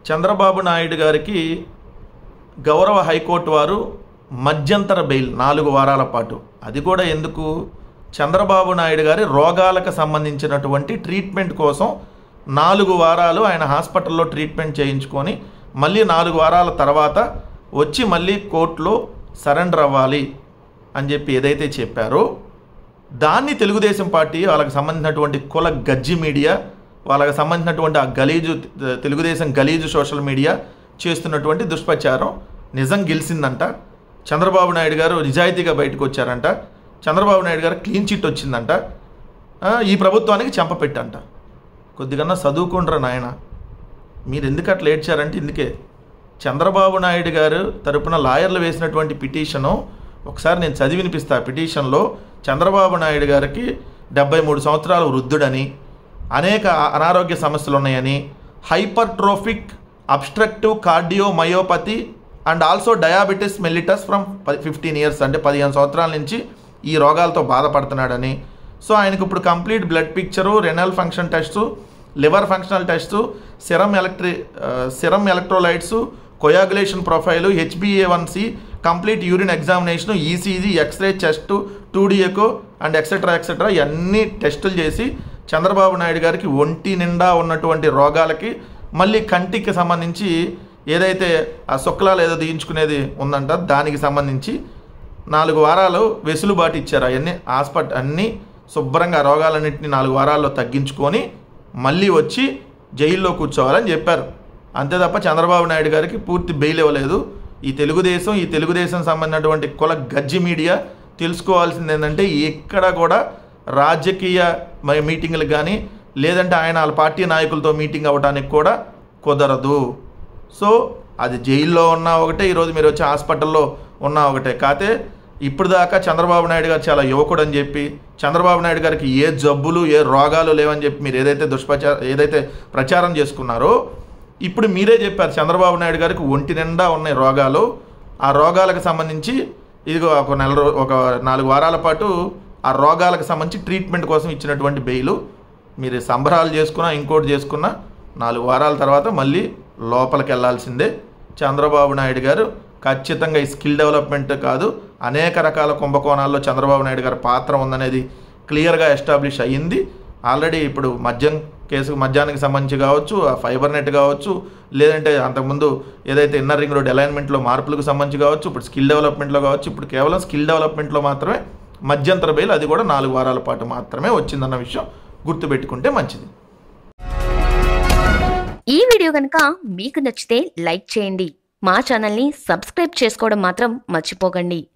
చంద్రబాబు నాయుడు గారికి గౌరవ హైకోర్టు వారు మధ్యంతర బెయిల్ నాలుగు వారాల పాటు అది కూడా ఎందుకు చంద్రబాబు నాయుడు గారి రోగాలకు సంబంధించినటువంటి ట్రీట్మెంట్ కోసం నాలుగు వారాలు ఆయన హాస్పిటల్లో ట్రీట్మెంట్ చేయించుకొని మళ్ళీ నాలుగు వారాల తర్వాత వచ్చి మళ్ళీ కోర్టులో సరెండర్ అవ్వాలి అని చెప్పి ఏదైతే చెప్పారో దాన్ని తెలుగుదేశం పార్టీ వాళ్ళకి సంబంధించినటువంటి కుల గజ్జి మీడియా వాళ్ళకి సంబంధించినటువంటి ఆ గలీజు తెలుగుదేశం గలీజు సోషల్ మీడియా చేస్తున్నటువంటి దుష్ప్రచారం నిజం గెలిచిందంట చంద్రబాబు నాయుడు గారు నిజాయితీగా బయటకు వచ్చారంట చంద్రబాబు నాయుడు గారు క్లీన్ చిట్ వచ్చిందంట ఆ, ఈ ప్రభుత్వానికి చెంపపెట్టంట కొద్దిగా చదువుకుంటారా నాయన మీరు ఎందుకు అట్లా ఏడ్చారంటే ఇందుకే చంద్రబాబు నాయుడు గారు తరపున లాయర్లు వేసినటువంటి పిటిషను ఒకసారి నేను చదివి వినిపిస్తా పిటిషన్లో చంద్రబాబు నాయుడు గారికి డెబ్బై మూడు సంవత్సరాల వృద్ధుడని అనేక అనారోగ్య సమస్యలు ఉన్నాయని hypertrophic obstructive cardiomyopathy and also diabetes mellitus from fifteen years అంటే పదిహేను సంవత్సరాల నుంచి ఈ రోగాలతో బాధపడుతున్నాడని సో ఆయనకు ఇప్పుడు complete blood picture renal function test liver functional test serum electric serum electrolytes coagulation profile HBA one C complete urine examination ECG X-ray chest two echo and etcetera etcetera ఇవన్నీ టెస్టులు చేసి చంద్రబాబు నాయుడు గారికి ఒంటి నిండా ఉన్నటువంటి రోగాలకి మళ్ళీ కంటికి సంబంధించి ఏదైతే ఆ శుక్లాలు ఏదో తీయించుకునేది ఉందంట దానికి సంబంధించి నాలుగు వారాలు వెసులుబాటు ఇచ్చారు అవన్నీ హాస్పిటల్ అన్నీ శుభ్రంగా ఆ రోగాలన్నింటినీ నాలుగు వారాల్లో తగ్గించుకొని మళ్ళీ వచ్చి జైల్లో కూర్చోవాలని చెప్పారు అంతే తప్ప చంద్రబాబు నాయుడు గారికి పూర్తి బెయిల్ ఇవ్వలేదు ఈ తెలుగుదేశం ఈ తెలుగుదేశం సంబంధించినటువంటి కుల గజ్జి మీడియా తెలుసుకోవాల్సింది ఏంటంటే ఎక్కడ కూడా రాజకీయ మ- మీటింగులకు కానీ లేదంటే ఆయన వాళ్ళ పార్టీ నాయకులతో మీటింగ్ అవ్వడానికి కూడా కుదరదు సో అది జైల్లో ఉన్నా ఒకటే ఈరోజు మీరు వచ్చి హాస్పిటల్లో ఉన్నా ఒకటే కాతే ఇప్పుడు దాకా చంద్రబాబు నాయుడు గారు చాలా యువకుడు అని చెప్పి చంద్రబాబు నాయుడు గారికి ఏ జబ్బులు ఏ రోగాలు లేవని చెప్పి మీరు ఏదైతే దుష్ప్రచారం ఏదైతే ప్రచారం చేసుకున్నారో ఇప్పుడు మీరే చెప్పారు చంద్రబాబు నాయుడు గారికి ఒంటి నిండా ఉన్నాయి రోగాలు ఆ రోగాలకు సంబంధించి ఇదిగో ఒక నెల రో ఒక నాలుగు వారాల పాటు ఆ రోగాలకు సంబంధించి ట్రీట్మెంట్ కోసం ఇచ్చినటువంటి బెయిలు మీరు సంబరాలు చేసుకున్నా ఇంకోటి చేసుకున్నా నాలుగు వారాల తర్వాత మళ్ళీ లోపలికి వెళ్ళాల్సిందే చంద్రబాబు నాయుడు గారు ఖచ్చితంగా ఈ స్కిల్ డెవలప్మెంట్ కాదు అనేక రకాల కుంభకోణాల్లో చంద్రబాబు నాయుడు గారి పాత్ర ఉందనేది క్లియర్గా ఎస్టాబ్లిష్ అయ్యింది ఆల్రెడీ ఇప్పుడు మద్యం కేసు మద్యానికి సంబంధించి కావచ్చు ఆ ఫైబర్ నెట్ కావచ్చు లేదంటే అంతకుముందు ఏదైతే ఇన్నర్ రింగ్ రోడ్ అలైన్మెంట్లో మార్పులకు సంబంధించి కావచ్చు ఇప్పుడు స్కిల్ డెవలప్మెంట్లో కావచ్చు ఇప్పుడు కేవలం స్కిల్ డెవలప్మెంట్లో మాత్రమే మధ్యంతర బెయిల్ అది కూడా నాలుగు వారాల పాటు మాత్రమే వచ్చిందన్న విషయం గుర్తుపెట్టుకుంటే మంచిది ఈ వీడియో కనుక మీకు నచ్చితే లైక్ చేయండి మా ఛానల్ని సబ్స్క్రైబ్ చేసుకోవడం మాత్రం మర్చిపోకండి